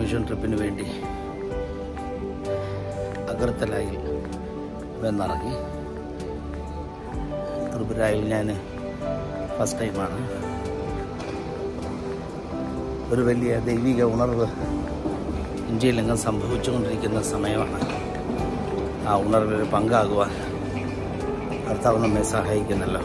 Mission ട്രിപ്പിന് വേണ്ടി അഗർത്തലായിൽ വന്നിറങ്ങി ത്രിപുരയിൽ ഞാൻ ഫസ്റ്റ് ടൈമാണ് ഒരു വലിയ ദൈവിക ഉണർവ് ഇന്ത്യയിലെങ്ങും സംഭവിച്ചുകൊണ്ടിരിക്കുന്ന സമയമാണ് ആ ഉണർവിൽ പങ്കാകുവാൻ കർത്താവ് നമ്മെ സഹായിക്കുന്നല്ലോ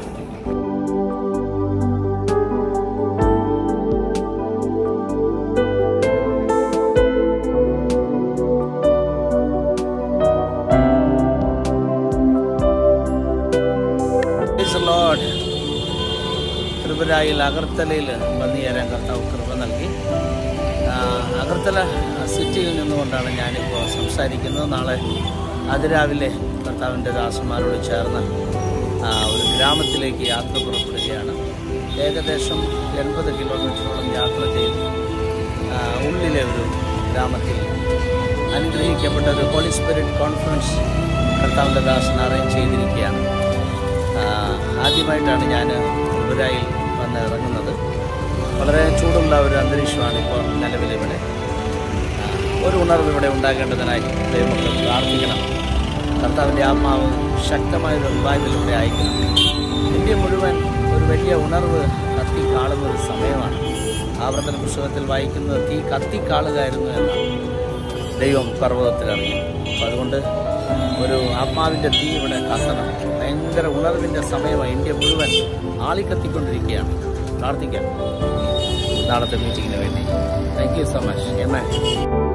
Praise the Lord. ത്രിപുരയിൽ അഗർത്തലയിൽ വന്നു ചേരാൻ കർത്താവ് കൃപ നൽകി ആ, അഗർത്തല സിറ്റിയിൽ നിന്നുകൊണ്ടാണ് ഞാനിപ്പോൾ സംസാരിക്കുന്നത് നാളെ അതിരാവിലെ കർത്താവിൻ്റെ ദാസന്മാരോട് ചേർന്ന് ആ, ഒരു ഗ്രാമത്തിലേക്ക് യാത്ര പുറപ്പെടുകയാണ് ഏകദേശം എൺപത് കിലോമീറ്ററോളം യാത്ര ചെയ്ത് ആ, ഉള്ളിലെ ഒരു ഗ്രാമത്തിൽ അനുഗ്രഹിക്കപ്പെട്ട ഒരു ഹോളി സ്പിരിറ്റ് കോൺഫറൻസ് കർത്താവിൻ്റെ ദാസൻ അറേഞ്ച് ചെയ്തിരിക്കുകയാണ് ആ, ആദ്യമായിട്ടാണ് ഞാൻ ത്രിപുരയിൽ വന്ന് ഇറങ്ങുന്നത് വളരെ ചൂടുള്ള ഒരു അന്തരീക്ഷമാണ് ഇപ്പോൾ നിലവിലിവിടെ ആ, ഒരു ഉണർവ് ഇവിടെ ഉണ്ടാകേണ്ടതിനായി ദൈവമക്കൾ പ്രാർത്ഥിക്കണം കർത്താവിൻ്റെ ആത്മാവ് ശക്തമായൊരു റിവൈവൽ ഇവിടെ അയക്കണം ഇന്ത്യ മുഴുവൻ ഒരു വലിയ ഉണർവ് കത്തിക്കാളുന്ന ഒരു സമയമാണ് ആവർത്തന പുസ്തകത്തിൽ വായിക്കുന്നത് തീ കത്തിക്കാളുകയായിരുന്നു എന്നാണ് ദൈവം പർവ്വതത്തിലിറങ്ങി അപ്പോൾ അതുകൊണ്ട് ഒരു ആത്മാവിൻ്റെ തീ ഇവിടെ കത്തണം ഭയങ്കര ഉണർവിൻ്റെ സമയമാണ് ഇന്ത്യ മുഴുവൻ ആളിക്കത്തിക്കൊണ്ടിരിക്കുകയാണ് പ്രാർത്ഥിക്കാം നാളത്തെ മീറ്റിങ്ങിന് വേണ്ടി thank you so much M